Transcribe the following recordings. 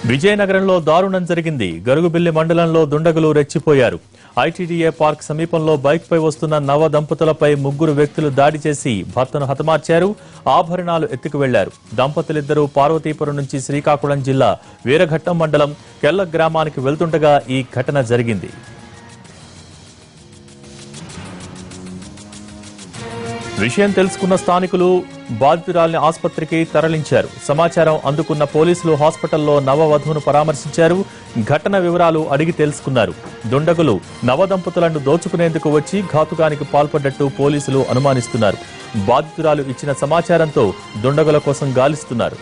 విజయనగరంలో దారుణం జరిగింది గరుగుబిల్లి మండలంలో దుండగులు రెచ్చిపోయారు ఐటీడీఏ పార్క్ సమీపంలో బైక్ పై వస్తున్న నవ దంపతులపై ముగ్గురు వ్యక్తులు దాడి చేసి భర్తను హతమార్చారు ఆభరణాలు ఎత్తుకు వెళ్లారు దంపతులిద్దరూ పార్వతీపురం నుంచి శ్రీకాకుళం జిల్లా వీరఘట్టం మండలం కెల్ల గ్రామానికి వెళ్తుండగా ఈ ఘటన జరిగింది విషయం తెలుసుకున్న స్థానికులు బాధితురాల్ని ఆసుపత్రికి తరలించారు సమాచారం అందుకున్న పోలీసులు హాస్పిటల్లో నవవధువును పరామర్శించారు ఘటన వివరాలు అడిగి తెలుసుకున్నారు దుండగులు నవదంపతులను దోచుకునేందుకు వచ్చి ఘాతుకానికి పాల్పడ్డట్టు పోలీసులు అనుమానిస్తున్నారు బాధితురాలు ఇచ్చిన సమాచారంతో దుండగుల కోసం గాలిస్తున్నారు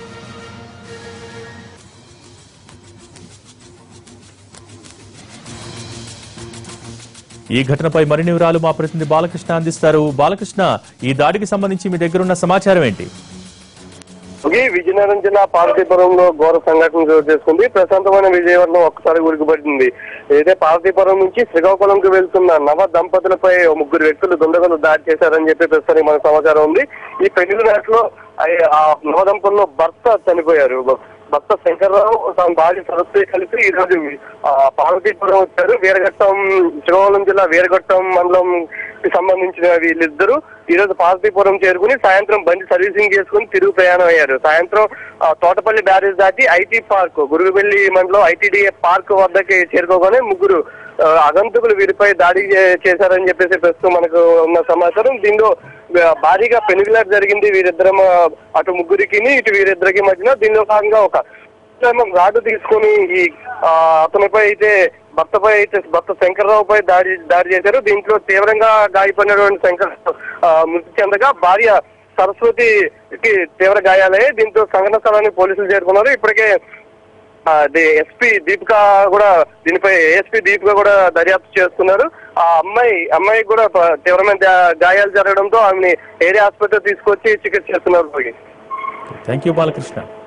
ఈ ఘటనపై మరిన్ని వివరాలు మా ప్రతినిధి బాలకృష్ణ అందిస్తారు బాలకృష్ణ ఈ దాడికి సంబంధించి మీ దగ్గర ఉన్న సమాచారం ఏంటి ఈ విజయనగరం జిల్లా పార్వతీపురంలో ఘోర సంఘటన చోటు చేసుకుంది ప్రశాంతమైన విజయవాడలో ఒక్కసారి ఉరికిపడింది ఏదైతే పార్వతీపురం నుంచి శ్రీకాకుళంకి వెళ్తున్న నవ దంపతులపై ఓ ముగ్గురు వ్యక్తులు దుండగులు దాడి చేశారని చెప్పి ప్రస్తుతానికి మనకు సమాచారం ఉంది ఈ పెళ్లి నాటిలో ఆ నవ దంపతుల్లో భర్త చనిపోయారు భర్త శంకర్రావు తన భార్య సరస్వతి కలిసి ఈ రోజు ఆ, పార్వతీపురం వచ్చారు వీరఘట్టం శ్రీకాకుళం జిల్లా వీరఘట్టం మండలం కి సంబంధించిన వీళ్ళిద్దరూ ఈ రోజు పార్వతీపురం చేరుకుని సాయంత్రం బండి సర్వీసింగ్ చేసుకుని తిరుగు ప్రయాణం అయ్యారు సాయంత్రం ఆ, తోటపల్లి బ్యారేజ్ దాటి ఐటీ పార్క్ గురుగుబెల్లి మండలం ఐటీడీఏ పార్క్ వద్దకి చేరుకోగానే ముగ్గురు ఆ, అగంతకులు వీరిపై దాడి చే- చేశారని చెప్పేసి ప్రస్తుతం మనకు ఉన్న సమాచారం దీనిలో ఆ, భారీగా పెనుగులాట జరిగింది వీరిద్దరం ఆ, అటు ముగ్గురికి ఇటు వీరిద్దరికి మధ్యన దీనిలో భాగంగా ఒక ఏమో రాడ్డు తీసుకొని ఈ ఆ, అతనిపై అయితే భర్తపై అయితే భర్త శంకర్రావు పై దాడి దాడి చేశారు దీంట్లో తీవ్రంగా గాయపడినటువంటి శంకర్ ఆ, మృతి చెందగా భార్య సరస్వతికి తీవ్ర గాయాలయ్యాయి దీంతో సంఘటన స్థలాన్ని పోలీసులు చేరుకున్నారు ఇప్పటికే ఎస్పీ దీపిక కూడా దీనిపై ఏఎస్పీ దీపిక కూడా దర్యాప్తు చేస్తున్నారు ఆ అమ్మాయి అమ్మాయికి కూడా ప- తీవ్రమైన గా- గాయాలు జరగడంతో ఆమెని ఏరియా ఆసుపత్రి తీసుకొచ్చి చికిత్స చేస్తున్నారు థ్యాంక్ యూ బాలకృష్ణ